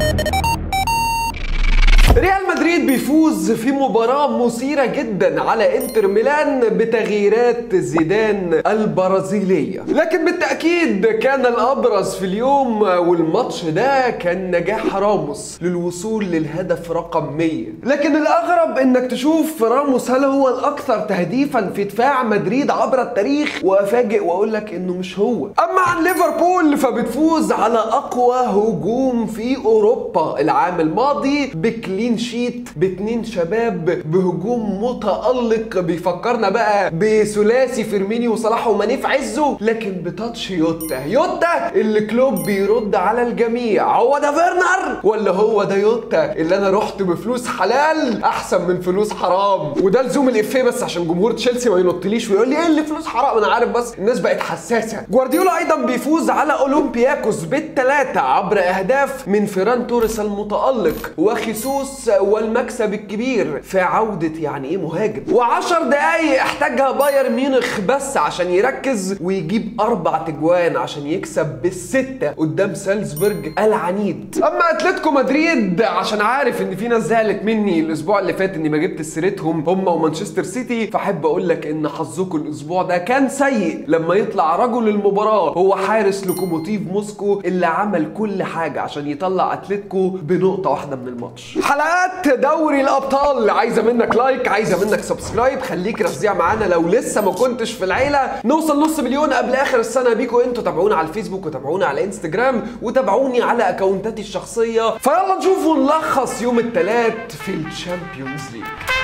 ريال مدريد بيفوز في مباراة مثيرة جدا على انتر ميلان بتغييرات زيدان البرازيلية لكن بالتأكيد كان الأبرز في اليوم والماتش ده كان نجاح راموس للوصول للهدف رقم 100 لكن الأغرب انك تشوف راموس هل هو الأكثر تهديفا في دفاع مدريد عبر التاريخ وأفاجئ وأقول لك انه مش هو أما عن ليفربول فبتفوز على أقوى هجوم في أوروبا العام الماضي بكلين شيت باتنين شباب بهجوم متألق بيفكرنا بقى بثلاثي فيرمينيو وصلاح وماني في عزه لكن بتاتش يوتا يوتا اللي كلوب بيرد على الجميع هو ده فيرنر ولا هو ده يوتا اللي انا رحت بفلوس حلال احسن من فلوس حرام وده لزوم الافيه بس عشان جمهور تشيلسي ما ينطليش ويقول لي ايه اللي فلوس حرام انا عارف بس الناس بقت حساسه جوارديولا ايضا بيفوز على اولمبياكوس بالثلاثه عبر اهداف من فيران توريس المتالق وخيسوس والمكسب الكبير في عودة يعني ايه مهاجم وعشر دقايق احتاجها بايرن ميونخ بس عشان يركز ويجيب اربع تجوان عشان يكسب بالستة قدام سالزبورج العنيد اما اتلتيكو مدريد عشان عارف ان في ناس زعلت مني الاسبوع اللي فات اني ما جبت سيرتهم هم ومانشستر سيتي فاحب اقول لك ان حظكم الاسبوع ده كان سيء لما يطلع رجل المباراة هو حارس لوكوموتيف موسكو اللي عمل كل حاجة عشان يطلع اتلتيكو بنقطة واحدة من الماتش حلقات دوري الابطال عايزه منك لايك عايزه منك سبسكرايب خليك رفزيع معانا لو لسه ما كنتش في العيله نوصل نص مليون قبل اخر السنه بيكوا انتوا تابعونا على الفيسبوك وتابعونا على انستجرام وتابعوني على اكونتاتي الشخصيه فيلا نشوف ونلخص يوم الثلاث في الشامبيونز ليج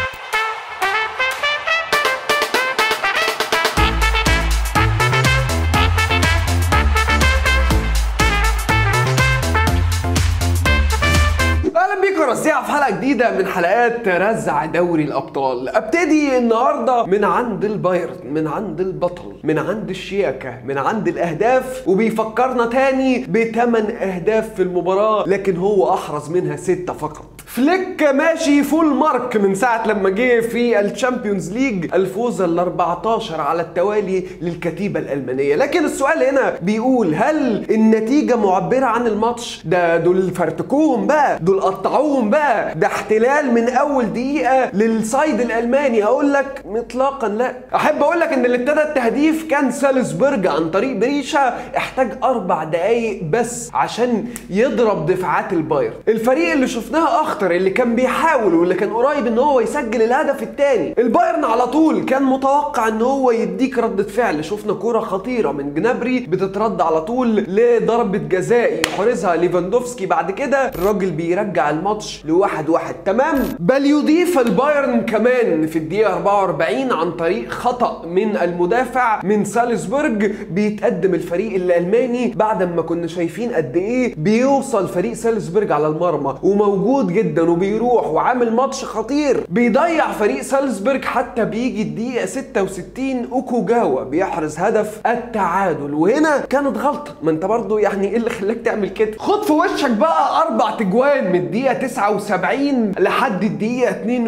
اهلا بيكم رزيعة في حلقه جديده من حلقات رزع دوري الابطال ابتدي النهارده من عند البايرن من عند البطل من عند الشياكه من عند الاهداف وبيفكرنا تاني بثمان اهداف في المباراه لكن هو احرز منها سته فقط فليك ماشي فول مارك من ساعة لما جه في الشامبيونز ليج الفوز ال 14 على التوالي للكتيبة الألمانية لكن السؤال هنا بيقول هل النتيجة معبرة عن الماتش ده دول فرتكوهم بقى دول قطعوهم بقى ده احتلال من أول دقيقة للصيد الألماني أقول لك إطلاقا لا أحب أقول لك إن اللي ابتدى التهديف كان سالزبورج عن طريق بريشة احتاج أربع دقايق بس عشان يضرب دفاعات البايرن الفريق اللي شفناه أخطر اللي كان بيحاول واللي كان قريب ان هو يسجل الهدف الثاني البايرن على طول كان متوقع ان هو يديك ردة فعل شفنا كرة خطيرة من جنابري بتترد على طول لضربة جزاء يحرزها ليفاندوفسكي بعد كده الراجل بيرجع الماتش لواحد واحد تمام بل يضيف البايرن كمان في الدقيقة 44 عن طريق خطأ من المدافع من سالزبورج بيتقدم الفريق الألماني بعد ما كنا شايفين قد ايه بيوصل فريق سالزبورج على المرمى وموجود جدا جدا وبيروح وعامل ماتش خطير بيضيع فريق سالزبورج حتى بيجي الدقيقة 66 اوكوجاوا بيحرز هدف التعادل وهنا كانت غلطة ما انت برضو يعني ايه اللي خلاك تعمل كده خد في وشك بقى اربع تجوان من الدقيقة 79 لحد الدقيقة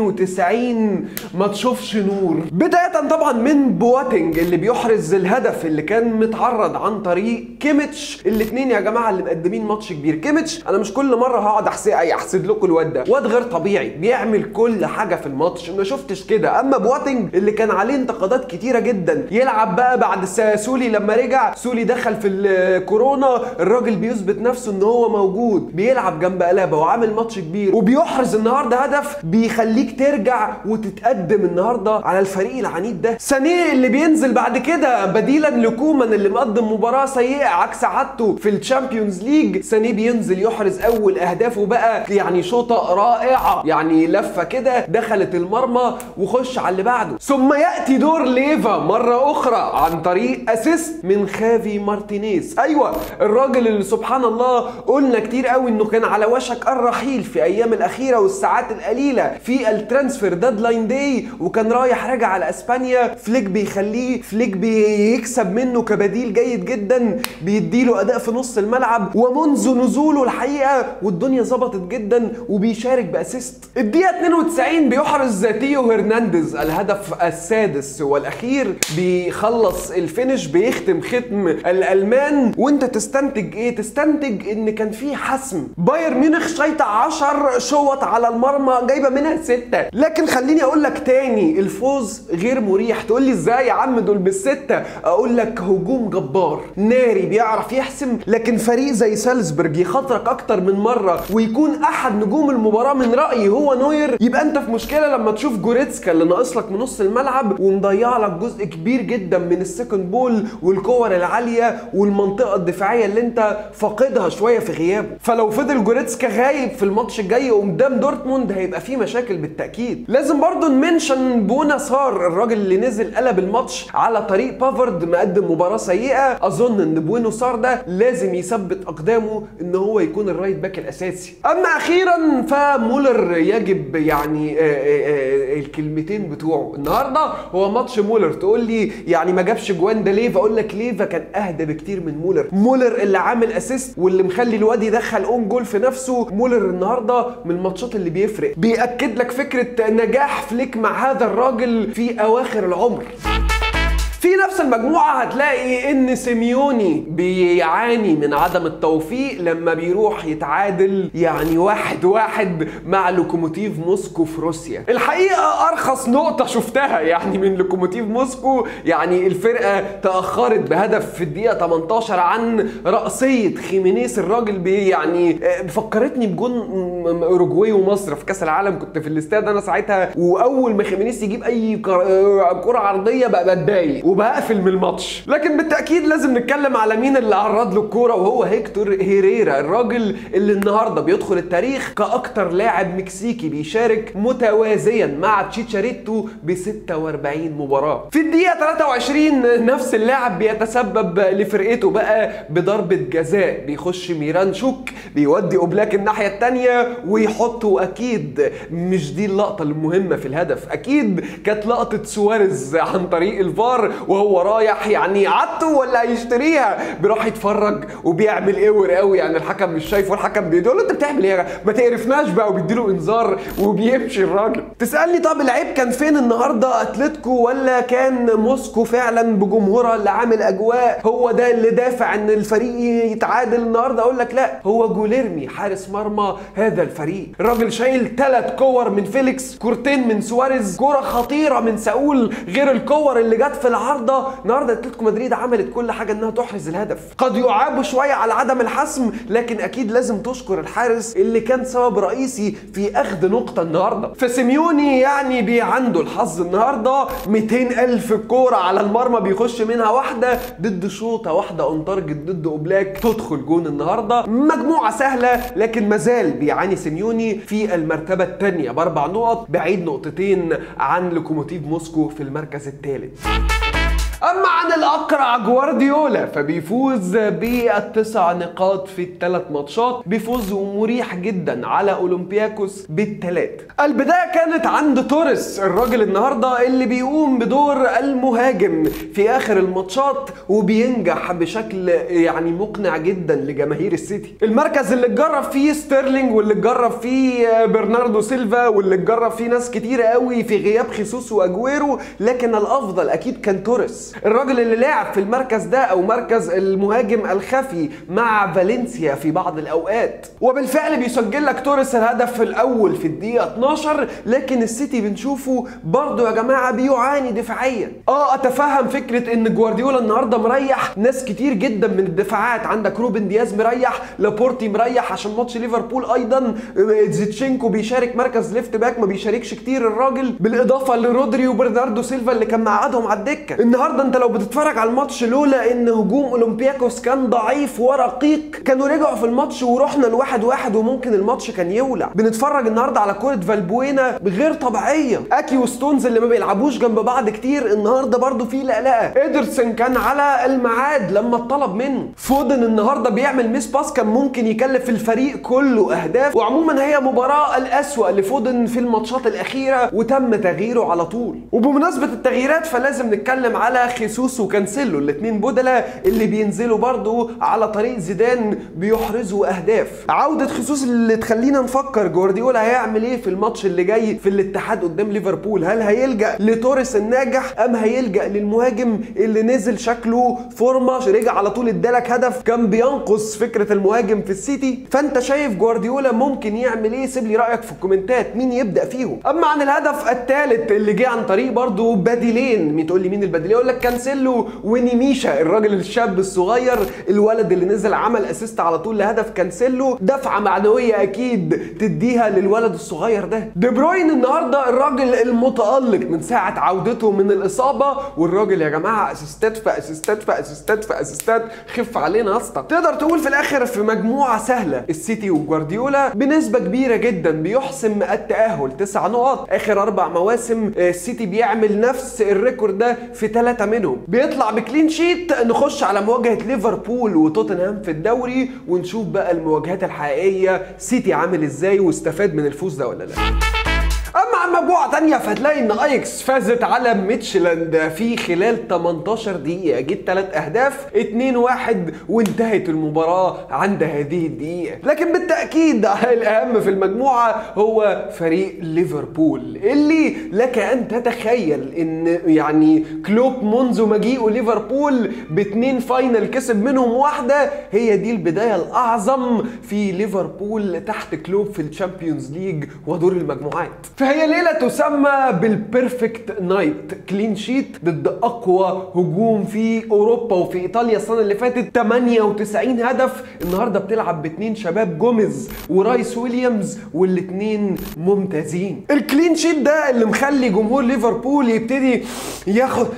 92 ما تشوفش نور بداية طبعا من بواتنج اللي بيحرز الهدف اللي كان متعرض عن طريق كيميتش الاثنين يا جماعة اللي مقدمين ماتش كبير كيميتش انا مش كل مرة هقعد احسد لكم الواد ده واد غير طبيعي بيعمل كل حاجه في الماتش ما شفتش كده اما بواتنج اللي كان عليه انتقادات كتيره جدا يلعب بقى بعد سولي لما رجع سولي دخل في الكورونا الراجل بيثبت نفسه ان هو موجود بيلعب جنب قلابه وعامل ماتش كبير وبيحرز النهارده هدف بيخليك ترجع وتتقدم النهارده على الفريق العنيد ده سانيه اللي بينزل بعد كده بديلا لكومان اللي مقدم مباراه سيئه عكس عادته في الشامبيونز ليج سانيه بينزل يحرز اول اهدافه بقى يعني شوطه رائعه يعني لفه كده دخلت المرمى وخش على اللي بعده ثم ياتي دور ليفا مره اخرى عن طريق اسيست من خافي مارتينيز ايوه الراجل اللي سبحان الله قلنا كتير قوي انه كان على وشك الرحيل في ايام الاخيره والساعات القليله في الترانسفير ديدلاين داي وكان رايح راجع على اسبانيا فليك بيخليه فليك بيكسب منه كبديل جيد جدا بيديله اداء في نص الملعب ومنذ نزوله الحقيقه والدنيا ظبطت جدا وبي بيشارك باسيست الدقيقه 92 بيحرز تيو هرنانديز الهدف السادس والاخير بيخلص الفينش بيختم ختم الالمان وانت تستنتج ايه تستنتج ان كان في حسم بايرن ميونخ شايطه 10 شوط على المرمى جايبه منها 6 لكن خليني اقول لك تاني الفوز غير مريح تقول لي ازاي يا عم دول بالسته اقول لك هجوم جبار ناري بيعرف يحسم لكن فريق زي سالزبرج يخاطرك اكتر من مره ويكون احد نجوم المباراه من رايي هو نوير يبقى انت في مشكله لما تشوف جوريتسكا اللي ناقص لك من نص الملعب ومضيع لك جزء كبير جدا من السكند بول والكور العاليه والمنطقه الدفاعيه اللي انت فاقدها شويه في غيابه فلو فضل جوريتسكا غايب في الماتش الجاي قدام دورتموند هيبقى فيه مشاكل بالتاكيد لازم برضو نمنشن بونا سار الراجل اللي نزل قلب الماتش على طريق بافارد مقدم مباراه سيئه اظن ان بوينو سار ده لازم يثبت اقدامه ان هو يكون الرايت باك الاساسي اما اخيرا فمولر يجب يعني آه، آه، آه، الكلمتين بتوعه النهارده هو ماتش مولر تقول لي يعني ما جابش جوان ده ليفا اقول لك ليفا كان اهدى بكتير من مولر مولر اللي عامل اسيست واللي مخلي الواد يدخل اون جول في نفسه مولر النهارده من الماتشات اللي بيفرق بياكد لك فكره نجاح فليك مع هذا الراجل في اواخر العمر في نفس المجموعة هتلاقي ان سيميوني بيعاني من عدم التوفيق لما بيروح يتعادل يعني واحد واحد مع لوكوموتيف موسكو في روسيا الحقيقة ارخص نقطة شفتها يعني من لوكوموتيف موسكو يعني الفرقة تأخرت بهدف في الدقيقة 18 عن رأسية خيمينيس الراجل بي يعني آه، فكرتني بجون م- م- اوروجواي ومصر في كاس العالم كنت في الاستاد انا ساعتها واول ما خيمينيس يجيب اي كر- آه، كرة عرضية بقى بتضايق وبقفل من الماتش لكن بالتاكيد لازم نتكلم على مين اللي عرض له الكوره وهو هيكتور هيريرا الراجل اللي النهارده بيدخل التاريخ كاكتر لاعب مكسيكي بيشارك متوازيا مع تشيتشاريتو ب 46 مباراه في الدقيقه 23 نفس اللاعب بيتسبب لفرقته بقى بضربه جزاء بيخش ميران شوك بيودي اوبلاك الناحيه الثانيه ويحطه اكيد مش دي اللقطه المهمه في الهدف اكيد كانت لقطه سواريز عن طريق الفار وهو رايح يعني عدته ولا هيشتريها بيروح يتفرج وبيعمل ايه قوي يعني الحكم مش شايفه الحكم بيقول له انت بتعمل ايه يا جماعة؟ ما تقرفناش بقى وبيديله انذار وبيمشي الراجل تسالني طب العيب كان فين النهارده اتلتيكو ولا كان موسكو فعلا بجمهورها اللي عامل اجواء هو ده اللي دافع ان الفريق يتعادل النهارده اقول لك لا هو جوليرمي حارس مرمى هذا الفريق الراجل شايل ثلاث كور من فيليكس كورتين من سواريز كرة خطيرة من ساول غير الكور اللي جت في العارضة النهارده اتلتيكو مدريد عملت كل حاجة انها تحرز الهدف قد يعابوا شوية على عدم الحسم لكن اكيد لازم تشكر الحارس اللي كان سبب رئيسي في اخذ نقطة النهارده فسيميوني يعني بي عنده الحظ النهارده 200 الف كورة على المرمى بيخش منها واحدة ضد شوطة واحدة اون تارجت ضد اوبلاك تدخل جون النهارده مجموعة سهلة لكن مازال بيعاني سيميوني في المرتبة الثانية باربع نقط بعيد نقطتين عن لوكوموتيف موسكو في المركز الثالث اما عن الاقرع جوارديولا فبيفوز بالتسع نقاط في الثلاث ماتشات بفوز مريح جدا على اولمبياكوس بالثلاث البدايه كانت عند توريس الراجل النهارده اللي بيقوم بدور المهاجم في اخر الماتشات وبينجح بشكل يعني مقنع جدا لجماهير السيتي المركز اللي اتجرب فيه ستيرلينج واللي اتجرب فيه برناردو سيلفا واللي اتجرب فيه ناس كتيره قوي في غياب خيسوس واجويرو لكن الافضل اكيد كان توريس الراجل اللي لعب في المركز ده او مركز المهاجم الخفي مع فالنسيا في بعض الاوقات وبالفعل بيسجل لك توريس الهدف الاول في الدقيقه 12 لكن السيتي بنشوفه برضه يا جماعه بيعاني دفاعيا اه اتفهم فكره ان جوارديولا النهارده مريح ناس كتير جدا من الدفاعات عندك روبن دياز مريح لابورتي مريح عشان ماتش ليفربول ايضا زيتشينكو بيشارك مركز ليفت باك ما بيشاركش كتير الراجل بالاضافه لرودري وبرناردو سيلفا اللي كان مقعدهم على الدكه النهارده انت لو بتتفرج على الماتش لولا ان هجوم اولمبياكوس كان ضعيف ورقيق كانوا رجعوا في الماتش ورحنا لواحد واحد وممكن الماتش كان يولع بنتفرج النهارده على كره فالبوينا غير طبيعيه اكي وستونز اللي ما بيلعبوش جنب بعض كتير النهارده برضو في لقلقه ادرسون كان على الميعاد لما اتطلب منه فودن النهارده بيعمل ميس باس كان ممكن يكلف الفريق كله اهداف وعموما هي مباراه الاسوا لفودن في الماتشات الاخيره وتم تغييره على طول وبمناسبه التغييرات فلازم نتكلم على خيسوس وكانسيلو الاثنين بدلة اللي بينزلوا برضو على طريق زيدان بيحرزوا اهداف عودة خيسوس اللي تخلينا نفكر جوارديولا هيعمل ايه في الماتش اللي جاي في الاتحاد قدام ليفربول هل هيلجأ لتوريس الناجح ام هيلجأ للمهاجم اللي نزل شكله فورمه رجع على طول ادالك هدف كان بينقص فكره المهاجم في السيتي فانت شايف جوارديولا ممكن يعمل ايه سيب لي رايك في الكومنتات مين يبدا فيهم اما عن الهدف الثالث اللي جه عن طريق برضو بديلين مين تقول لي مين البديلين يقول لك كانسيلو ونيميشا الراجل الشاب الصغير الولد اللي نزل عمل اسيست على طول لهدف كانسيلو دفعه معنويه اكيد تديها للولد الصغير ده دي بروين النهارده الراجل المتالق من ساعه عودته من الاصابه والراجل يا جماعه اسيستات في اسيستات في اسيستات في اسيستات خف علينا يا اسطى تقدر تقول في الاخر في مجموعه سهله السيتي وجوارديولا بنسبه كبيره جدا بيحسم التاهل تسع نقط اخر اربع مواسم السيتي بيعمل نفس الريكورد ده في ثلاثه منهم بيطلع بكلين شيت نخش على مواجهه ليفربول وتوتنهام في الدوري ونشوف بقى المواجهات الحقيقيه سيتي عامل ازاي واستفاد من الفوز ده ولا لا اما عن مجموعه تانية فهتلاقي ان ايكس فازت على ميتشلاند في خلال 18 دقيقه جت ثلاث اهداف 2-1 وانتهت المباراه عند هذه الدقيقه لكن بالتاكيد الاهم في المجموعه هو فريق ليفربول اللي لك ان تتخيل ان يعني كلوب منذ مجيئه ليفربول باثنين فاينل كسب منهم واحده هي دي البدايه الاعظم في ليفربول تحت كلوب في الشامبيونز ليج ودور المجموعات فهي ليله تسمى بالبيرفكت نايت كلين شيت ضد اقوى هجوم في اوروبا وفي ايطاليا السنه اللي فاتت 98 هدف النهارده بتلعب باثنين شباب جوميز ورايس ويليامز والاثنين ممتازين الكلين شيت ده اللي مخلي جمهور ليفربول يبتدي ياخد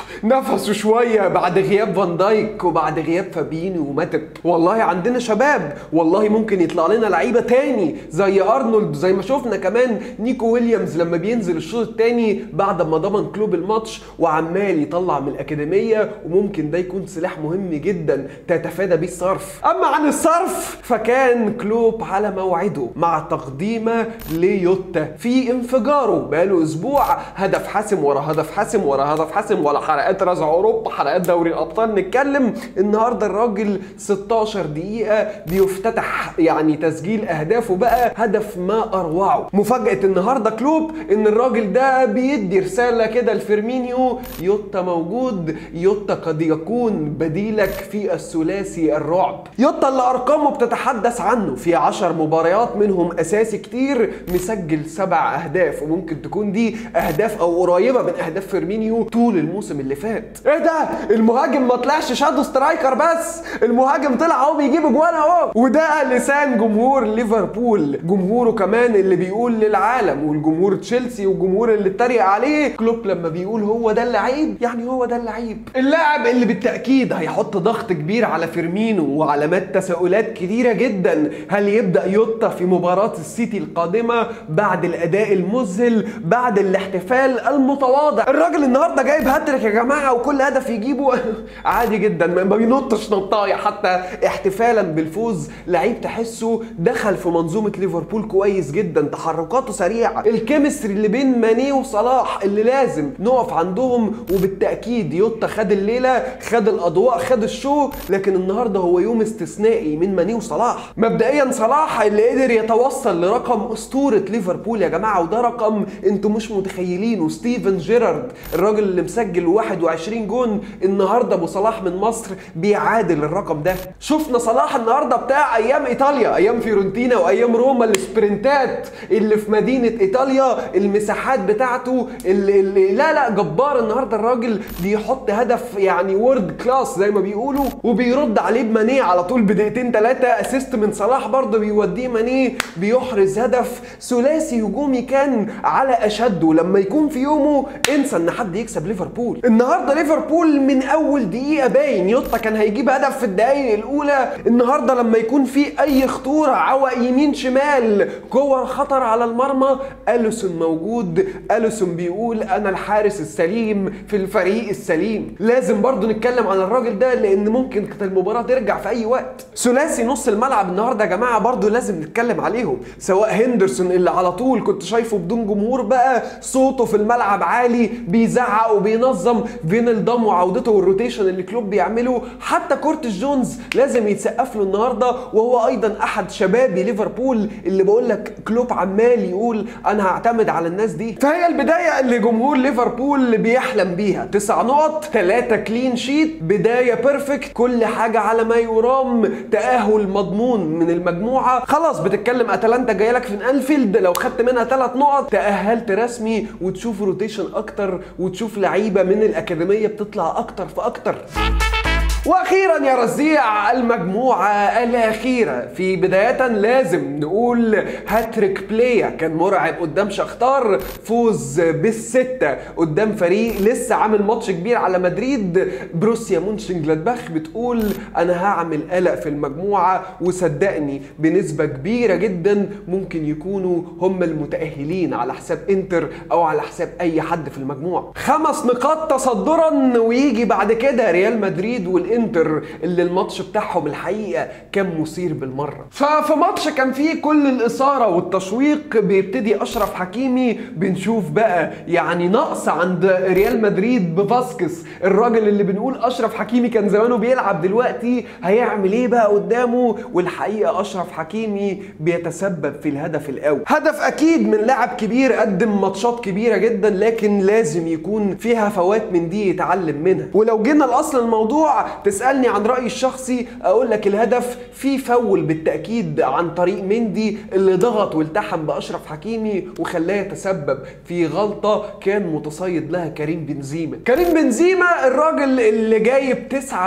نفسه شويه بعد غياب فان دايك وبعد غياب فابيني وماتب والله عندنا شباب والله ممكن يطلع لنا لعيبه تاني زي ارنولد زي ما شفنا كمان نيكو ويليامز لما بينزل الشوط الثاني بعد ما ضمن كلوب الماتش وعمال يطلع من الاكاديميه وممكن ده يكون سلاح مهم جدا تتفادى بيه الصرف اما عن الصرف فكان كلوب على موعده مع تقديمه ليوتا في انفجاره بقاله اسبوع هدف حاسم ورا هدف حاسم ورا هدف حاسم ولا حلقات رزع اوروبا حلقات دوري الابطال نتكلم النهارده الراجل 16 دقيقه بيفتتح يعني تسجيل اهدافه بقى هدف ما اروعه مفاجاه النهارده كلوب ان الراجل ده بيدي رساله كده لفيرمينيو يوتا موجود يوتا قد يكون بديلك في الثلاثي الرعب يوتا اللي ارقامه بتتحدث عنه في 10 مباريات منهم اساسي كتير مسجل سبع اهداف وممكن تكون دي اهداف او قريبه من اهداف فيرمينيو طول الموسم اللي فات ايه ده المهاجم ما طلعش شادو سترايكر بس المهاجم طلع اهو بيجيب اجوان اهو وده لسان جمهور ليفربول جمهوره كمان اللي بيقول للعالم والجمهور تشيلسي والجمهور اللي اتريق عليه كلوب لما بيقول هو ده اللعيب يعني هو ده اللعيب اللاعب اللي بالتاكيد هيحط ضغط كبير على فيرمينو وعلامات تساؤلات كتيره جدا هل يبدا يوتا في مباراه السيتي القادمه بعد الاداء المذهل بعد الاحتفال المتواضع الراجل النهارده جايب هاتريك يا جماعه وكل هدف يجيبه عادي جدا ما بينطش نطايه حتى احتفالا بالفوز لعيب تحسه دخل في منظومه ليفربول كويس جدا تحركاته سريعه الكيمستري اللي بين ماني وصلاح اللي لازم نقف عندهم وبالتاكيد يوتا خد الليله خد الاضواء خد الشو لكن النهارده هو يوم استثنائي من ماني وصلاح مبدئيا صلاح اللي قدر يتوصل لرقم اسطوره ليفربول يا جماعه وده رقم انتم مش متخيلينه ستيفن جيرارد الراجل اللي مسجل 21 جون النهارده ابو صلاح من مصر بيعادل الرقم ده شفنا صلاح النهارده بتاع ايام ايطاليا ايام فيورنتينا وايام روما السبرنتات اللي في مدينه ايطاليا المساحات بتاعته اللي, اللي لا لا جبار النهارده الراجل بيحط هدف يعني وورد كلاس زي ما بيقولوا وبيرد عليه بمانيه على طول بدقيقتين ثلاثه اسيست من صلاح برضه بيوديه مانيه بيحرز هدف ثلاثي هجومي كان على اشده لما يكون في يومه انسى ان حد يكسب ليفربول النهارده ليفربول من اول دقيقه باين يوتا كان هيجيب هدف في الدقايق الاولى النهارده لما يكون في اي خطوره عوق يمين شمال كور خطر على المرمى اليسون موجود اليسون بيقول انا الحارس السليم في الفريق السليم لازم برضو نتكلم عن الراجل ده لان ممكن كانت المباراه ترجع في اي وقت ثلاثي نص الملعب النهارده يا جماعه برضو لازم نتكلم عليهم سواء هندرسون اللي على طول كنت شايفه بدون جمهور بقى صوته في الملعب عالي بيزعق وبينظم فينالدام وعودته والروتيشن اللي كلوب بيعمله حتى كورتس جونز لازم يتسقف له النهارده وهو ايضا احد شبابي ليفربول اللي بقول لك كلوب عمال يقول انا هعتمد على الناس دي فهي البدايه اللي جمهور ليفربول بيحلم بيها تسع نقط ثلاثه كلين شيت بدايه بيرفكت كل حاجه على ما يرام تاهل مضمون من المجموعه خلاص بتتكلم اتلانتا جايه لك في انفيلد لو خدت منها ثلاث نقط تاهلت رسمي وتشوف روتيشن اكتر وتشوف لعيبه من الاكاديميه بتطلع اكتر فاكتر واخيرا يا رزيع المجموعه الاخيره في بدايه لازم نقول هاتريك بلاي كان مرعب قدام شختار فوز بالسته قدام فريق لسه عامل ماتش كبير على مدريد بروسيا مونشن جلادباخ بتقول انا هعمل قلق في المجموعه وصدقني بنسبه كبيره جدا ممكن يكونوا هم المتاهلين على حساب انتر او على حساب اي حد في المجموعه خمس نقاط تصدرا ويجي بعد كده ريال مدريد والانتر اللي الماتش بتاعهم الحقيقه كان مثير بالمره ففي ماتش كان فيه كل الاثاره والتشويق بيبتدي اشرف حكيمي بنشوف بقى يعني نقص عند ريال مدريد بفاسكس الراجل اللي بنقول اشرف حكيمي كان زمانه بيلعب دلوقتي هيعمل ايه بقى قدامه والحقيقه اشرف حكيمي بيتسبب في الهدف الاول هدف اكيد من لاعب كبير قدم ماتشات كبيره جدا لكن لازم يكون فيها فوات من دي يتعلم منها ولو جينا لاصل الموضوع تسالني عن رايي الشخصي اقول لك الهدف فيه فول بالتاكيد عن طريق مندي اللي ضغط والتحم باشرف حكيمي وخلاه يتسبب في غلطه كان متصيد لها كريم بنزيما كريم بنزيما الراجل اللي جايب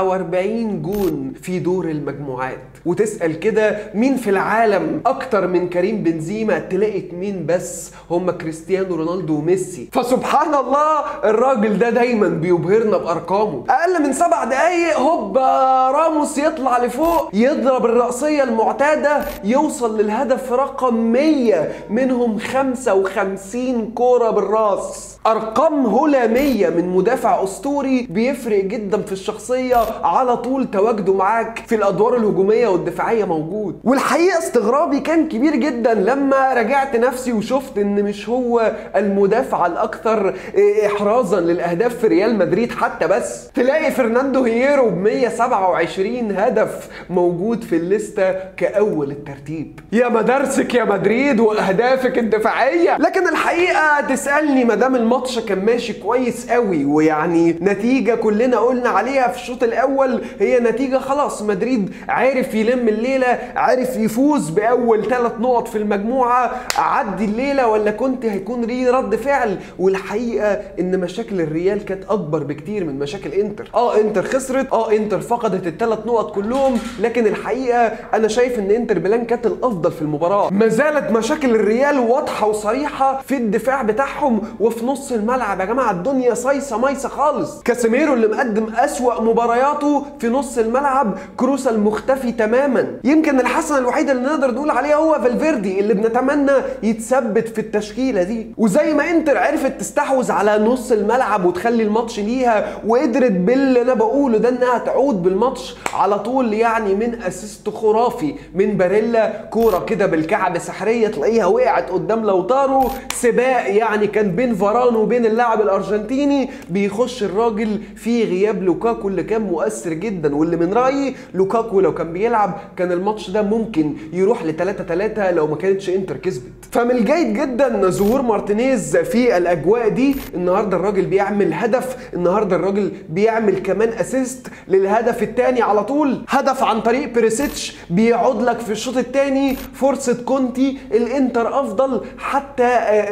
49 جون في دور المجموعات وتسال كده مين في العالم اكتر من كريم بنزيما تلاقي اتنين بس هم كريستيانو رونالدو وميسي فسبحان الله الراجل ده دايما بيبهرنا بارقامه اقل من سبع دقايق هوب راموس يطلع لفوق يضرب الرأسية المعتادة يوصل للهدف رقم 100 منهم 55 كورة بالراس ارقام هلامية من مدافع اسطوري بيفرق جدا في الشخصية على طول تواجده معاك في الادوار الهجومية والدفاعية موجود والحقيقة استغرابي كان كبير جدا لما رجعت نفسي وشفت ان مش هو المدافع الاكثر احرازا للاهداف في ريال مدريد حتى بس تلاقي فرناندو هييرو ب 127 هدف موجود في الليستة كأول الترتيب يا مدارسك يا مدريد وأهدافك الدفاعية لكن الحقيقة تسألني مدام الماتش كان ماشي كويس قوي ويعني نتيجة كلنا قلنا عليها في الشوط الأول هي نتيجة خلاص مدريد عارف يلم الليلة عارف يفوز بأول ثلاث نقط في المجموعة عدي الليلة ولا كنت هيكون ليه رد فعل والحقيقة إن مشاكل الريال كانت أكبر بكتير من مشاكل إنتر اه إنتر خسرت اه انتر فقدت الثلاث نقط كلهم لكن الحقيقه انا شايف ان انتر ميلان كانت الافضل في المباراه ما زالت مشاكل الريال واضحه وصريحه في الدفاع بتاعهم وفي نص الملعب يا جماعه الدنيا صايصه مايصه خالص كاسيميرو اللي مقدم اسوا مبارياته في نص الملعب كروسا المختفي تماما يمكن الحسنه الوحيده اللي نقدر نقول عليها هو فالفيردي اللي بنتمنى يتثبت في التشكيله دي وزي ما انتر عرفت تستحوذ على نص الملعب وتخلي الماتش ليها وقدرت باللي انا بقوله ده انها تعود بالماتش على طول يعني من اسيست خرافي من باريلا كوره كده بالكعب سحريه تلاقيها وقعت قدام لوتارو سباق يعني كان بين فاران وبين اللاعب الارجنتيني بيخش الراجل في غياب لوكاكو اللي كان مؤثر جدا واللي من رايي لوكاكو لو كان بيلعب كان الماتش ده ممكن يروح ل 3 3 لو ما كانتش انتر كسبت فمن الجيد جدا ظهور مارتينيز في الاجواء دي النهارده الراجل بيعمل هدف النهارده الراجل بيعمل كمان اسيست للهدف الثاني على طول هدف عن طريق بريسيتش بيعود لك في الشوط الثاني فرصه كونتي الانتر افضل حتى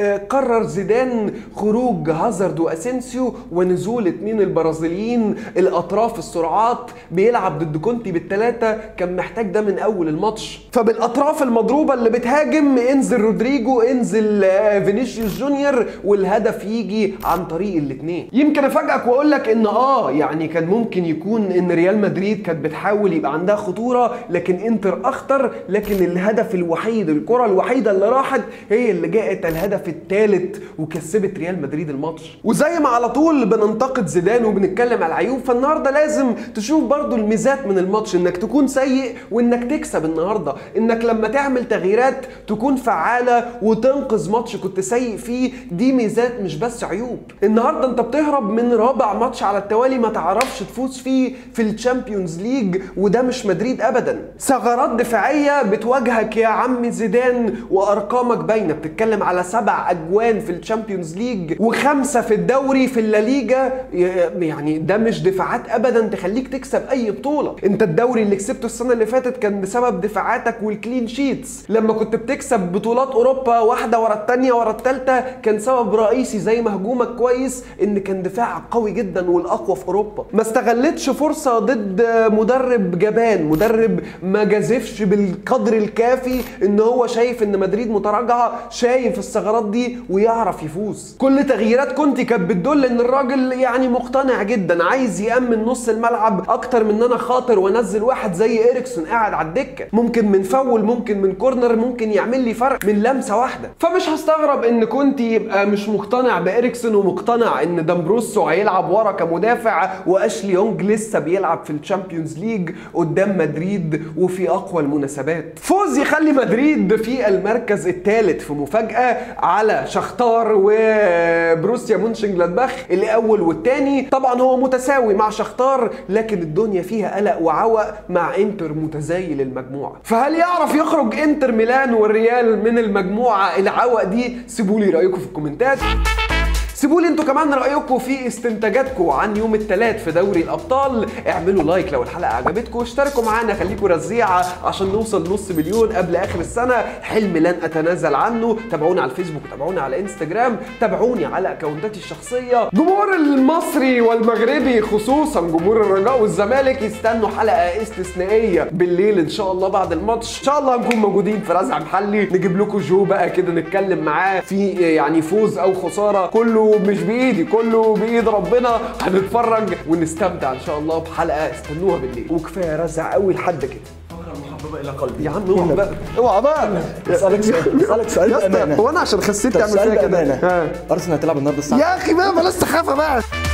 قرر زيدان خروج هازارد واسينسيو ونزول اتنين البرازيليين الاطراف السرعات بيلعب ضد كونتي بالثلاثه كان محتاج ده من اول الماتش فبالاطراف المضروبه اللي بتهاجم انزل رودريجو انزل فينيسيوس جونيور والهدف يجي عن طريق الاثنين يمكن افاجئك واقول لك ان اه يعني كان ممكن يكون ان ريال مدريد كانت بتحاول يبقى عندها خطوره لكن انتر اخطر لكن الهدف الوحيد الكره الوحيده اللي راحت هي اللي جاءت الهدف الثالث وكسبت ريال مدريد الماتش وزي ما على طول بننتقد زيدان وبنتكلم على العيوب فالنهارده لازم تشوف برضو الميزات من الماتش انك تكون سيء وانك تكسب النهارده انك لما تعمل تغييرات تكون فعاله اللعيبه وتنقذ ماتش كنت سيء فيه دي ميزات مش بس عيوب النهارده انت بتهرب من رابع ماتش على التوالي ما تعرفش تفوز فيه في الشامبيونز ليج وده مش مدريد ابدا ثغرات دفاعيه بتواجهك يا عم زيدان وارقامك باينه بتتكلم على سبع اجوان في الشامبيونز ليج وخمسه في الدوري في الليجا يعني ده مش دفاعات ابدا تخليك تكسب اي بطوله انت الدوري اللي كسبته السنه اللي فاتت كان بسبب دفاعاتك والكلين شيتس لما كنت بتكسب بطولات اوروبا واحده ورا الثانيه ورا الثالثه كان سبب رئيسي زي ما هجومك كويس ان كان دفاعك قوي جدا والاقوى في اوروبا ما استغلتش فرصه ضد مدرب جبان مدرب ما جازفش بالقدر الكافي ان هو شايف ان مدريد متراجعه شايف الثغرات دي ويعرف يفوز كل تغييرات كونتي كانت بتدل ان الراجل يعني مقتنع جدا عايز يامن نص الملعب اكتر من ان انا خاطر وانزل واحد زي اريكسون قاعد على الدكه ممكن من فول ممكن من كورنر ممكن يعمل لي فرق من لمسه واحده فمش هستغرب ان كونتي يبقى مش مقتنع باريكسون ومقتنع ان دامبروسو هيلعب ورا كمدافع واشلي يونج لسه بيلعب في الشامبيونز ليج قدام مدريد وفي اقوى المناسبات فوز يخلي مدريد في المركز الثالث في مفاجاه على شختار وبروسيا مونشنجلادباخ الاول والثاني طبعا هو متساوي مع شختار لكن الدنيا فيها قلق وعوق مع انتر متزايل المجموعه فهل يعرف يخرج انتر ميلان والريال من المجموعه العوق دي سيبوا لي رايكم في الكومنتات سيبوا لي انتوا كمان رايكم في استنتاجاتكم عن يوم الثلاث في دوري الابطال اعملوا لايك لو الحلقه عجبتكم واشتركوا معانا خليكم رزيعه عشان نوصل نص مليون قبل اخر السنه حلم لن اتنازل عنه تابعونا على الفيسبوك تابعونا على انستجرام تابعوني على اكونتاتي الشخصيه جمهور المصري والمغربي خصوصا جمهور الرجاء والزمالك يستنوا حلقه استثنائيه بالليل ان شاء الله بعد الماتش ان شاء الله هنكون موجودين في رزع محلي نجيب لكم جو بقى كده نتكلم معاه في يعني فوز او خساره كله مش بايدي كله بايد ربنا هنتفرج ونستمتع ان شاء الله بحلقه استنوها بالليل وكفايه رزع قوي لحد كده محببه الى قلبي يا عم اوعى بقى اوعى بقى اسالك سؤال اسالك سؤال يا اسطى، بامانه هو انا عشان خسيت طب تعمل سؤال فيا كده بامانه ها. ارسنال هتلعب النهارده الساعه يا اخي بقى بلاش سخافه بقى